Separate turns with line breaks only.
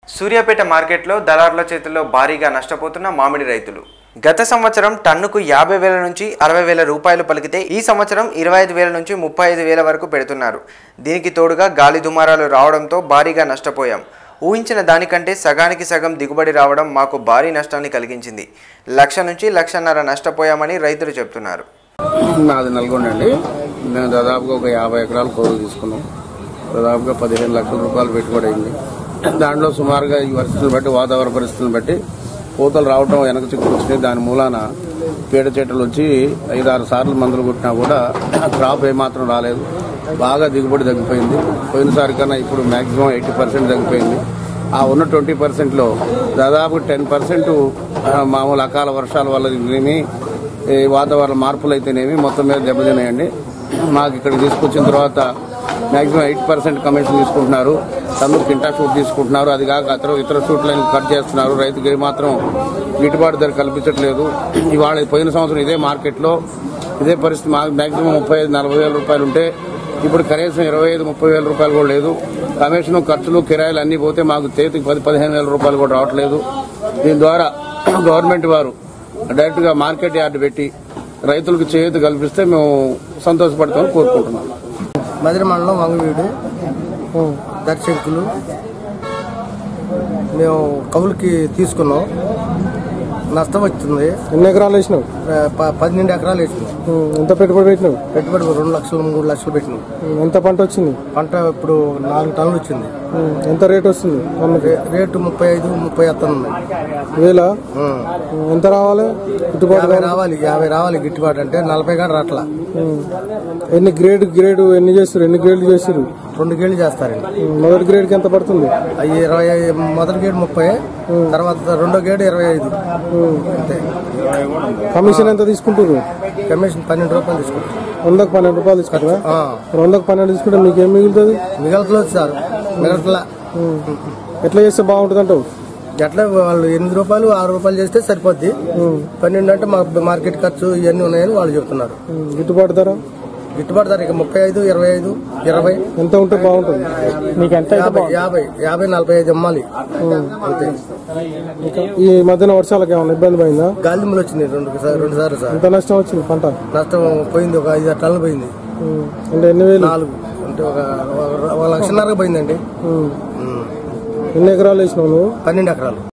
సూర్యాపేట మార్కెట్లో దళారుల చేతుల్లో భారీగా నష్టపోతున్న మామిడి రైతులు గత సంవత్సరం టన్నుకు యాభై వేల నుంచి అరవై వేల రూపాయలు పలికితే ఈ సంవత్సరం ఇరవై ఐదు వేల నుంచి ముప్పై ఐదు వేల వరకు పెడుతున్నారు దీనికి తోడుగా గాలి దుమారాలు రావడంతో భారీగా నష్టపోయాం ఊహించిన దానికంటే సగానికి సగం దిగుబడి రావడం మాకు భారీ నష్టాన్ని కలిగించింది లక్ష నుంచి లక్షన్నర నష్టపోయామని రైతులు చెప్తున్నారు
నాది నల్గొండ అండి నేను దాదాపుగా ఒక యాభై ఎకరాలు కోరు తీసుకున్నాం దాదాపుగా పదిహేను లక్షల రూపాయలు పెట్టుబడి అయింది దాంట్లో సుమారుగా ఈ పరిస్థితులను బట్టి వాతావరణ పరిస్థితులను బట్టి పూతలు రావటం వెనక చిక్కులు వచ్చినాయి దాని మూలాన పీడ చెట్లు వచ్చి ఐదు ఆరు సార్లు మందులు కొట్టినా కూడా క్రాప్ ఏమాత్రం రాలేదు బాగా దిగుబడి తగ్గిపోయింది పోయినసారి కన్నా ఇప్పుడు మాక్సిమం ఎయిటీ పర్సెంట్ తగ్గిపోయింది ఆ ఉన్న ట్వంటీ పర్సెంట్లో దాదాపు టెన్ పర్సెంట్ మామూలు అకాల వర్షాల వల్ల ఏమి ఈ వాతావరణ మార్పులు అయితేనేమి మొత్తం మీద దెబ్బతిన్నాయండి మాకు ఇక్కడికి తీసుకొచ్చిన తర్వాత మాక్సిమం ఎయిట్ పర్సెంట్ కమిషన్ తీసుకుంటున్నారు తమిళ కింటా షూట్ తీసుకుంటున్నారు అది కాక ఇతర ఇతర షూట్లను కట్ చేస్తున్నారు రైతుకి ఏమాత్రం గిట్టుబాటు ధర కల్పించట్లేదు ఇవాళ పోయిన సంవత్సరం ఇదే మార్కెట్లో ఇదే పరిస్థితి మాకు మాక్సిమం ముప్పై ఐదు నలభై వేల రూపాయలు ఉంటే ఇప్పుడు కనీసం ఇరవై ఐదు ముప్పై వేల రూపాయలు కూడా లేదు కమిషన్ ఖర్చులు కిరాయిలు అన్ని పోతే మాకు చేతికి పది పదిహేను వేల రూపాయలు కూడా రావట్లేదు దీని ద్వారా గవర్నమెంట్ వారు డైరెక్ట్ గా మార్కెట్ యార్డ్ పెట్టి రైతులకు చేయూత కల్పిస్తే మేము సంతోషపడతామని కోరుకుంటున్నాం
మదిరి మండలం వంగవీడు దర్శకులు మేము కవులకి తీసుకున్నాం నష్టం వచ్చింది
ఎన్ని ఎకరాలు వేసినావు
ఆ, ప- పన్నెండు ఎకరాలు వేసినాం
ఉమ్, ఎంత పెట్టుబడి పెట్టినావు
పెట్టుబడి రెండు లక్షలు మూడు లక్షలు పెట్టినాం
ఉమ్, ఎంత పంట వచ్చింది
పంట ఇప్పుడు నాలుగు టన్నులు వచ్చింది
ఉమ్, ఎంత రేట్ వస్తుంది టన్నుకి?
రే- రేటు ముప్పై ఐదు ముప్పై వస్తుంది
వేల ఉమ్, ఎంత రావాలి గిట్టుబాటు
యాభై
కావాలి?
రావాలి యాభై రావాలి గిట్టుబాటు అంటే నలభై కాడ రాట్లా
ఉమ్, ఎన్ని గ్రేడ్ గ్రేడ్ ఎన్ని చేస్తారు ఎన్ని గ్రేడ్లు చేస్తారు
రెండు గేళ్ళు చేస్తారండి
ఉమ్, మొదటి గ్రేడ్కి ఎంత పడుతుంది
అవి ఇరవై ఐదు- మొదటి గేడు ముప్పై తర్వాత రెండో గేడు ఇరవై ఐదు
ఉమ్,
అంతే
కమిషన్ ఎంత తీసుకుంటారు
కమిషన్ పన్నెండు రూపాయలు తీసుకుంటాం
వందకు పన్నెండు రూపాయలు తీసుకుంటారా
ఆ,
వందకు పన్నెండు తీసుకుంటే మీకేం మిగులుతుంది
మిగలట్లేదు సార్ మిగలట్లా
ఉమ్, ఎట్లా చేస్తే బాగుంటుంది అంటావు
ఎట్లా వాళ్ళు ఎనిమిది రూపాయలు ఆరు రూపాయలు చేస్తే సరిపోద్ది పన్నెండు అంటే మా మార్కెట్ ఖర్చు ఇవన్నీ ఉన్నాయని వాళ్ళు చెప్తున్నారు
ఉమ్, గిట్టుబాటు ధర
గిట్టుబాటు ధర ఇక ముప్పై ఐదు ఇరవై ఐదు ఇరవై
ఎంత ఉంటే బాగుంటుంది మీకు ఎంత
యాభై యాభై యాభై నలభై ఐదు అమ్మాలి అంతే
ఇంకా ఈ మధ్యన వర్షాలకు ఏమైనా ఇబ్బంది పోయిందా
గాలిములు వచ్చినాయి రెండు సార్ రెండు సార్లు సార్
ఎంత నష్టం వచ్చింది పంట
నష్టం పోయింది ఒక ఐదు టన్నులు పోయింది
ఉమ్, అంటే ఎన్ని వేలు
నాలుగు అంటే ఒక ఒక- ఒక లక్షన్నర పోయిందండి
ఉమ్.
ఉమ్.
ఎన్ని ఎకరాలు వేసినావు నువ్వు
పన్నెండు ఎకరాలు